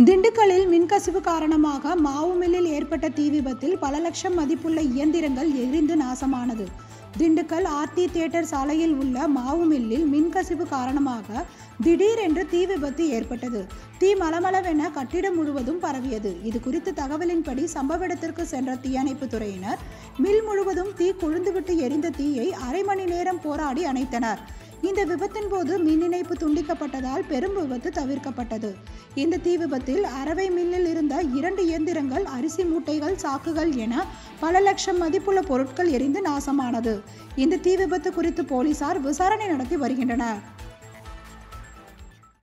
திண்டுக்கல்லில் மின்கசிவு காரணமாக மாவு மில்லில் ஏற்பட்ட தீ விபத்தில் பல லட்சம் மதிப்புள்ள இயந்திரங்கள் எரிந்து நாசமானது திண்டுக்கல் ஆர்த்தி தியேட்டர் சாலையில் உள்ள மாவு மில்லில் மின்கசிவு காரணமாக திடீரென்று தீ விபத்து ஏற்பட்டது தீ மலமளவென கட்டிடம் முழுவதும் பரவியது இது குறித்து தகவலின்படி சம்பவ இடத்திற்கு சென்ற தீயணைப்பு துறையினர் மில் முழுவதும் தீ கொழுந்துவிட்டு எரிந்த தீயை அரை மணி நேரம் போராடி அணைத்தனர் இந்த விபத்தின் போது மின் இணைப்பு துண்டிக்கப்பட்டதால் பெரும் விபத்து தவிர்க்கப்பட்டது இந்த தீ விபத்தில் அரவை மில்லில் இருந்த இரண்டு இயந்திரங்கள் அரிசி மூட்டைகள் சாக்குகள் என பல லட்சம் மதிப்புள்ள பொருட்கள் எரிந்து நாசமானது இந்த தீ விபத்து குறித்து போலீசார் விசாரணை நடத்தி வருகின்றனர்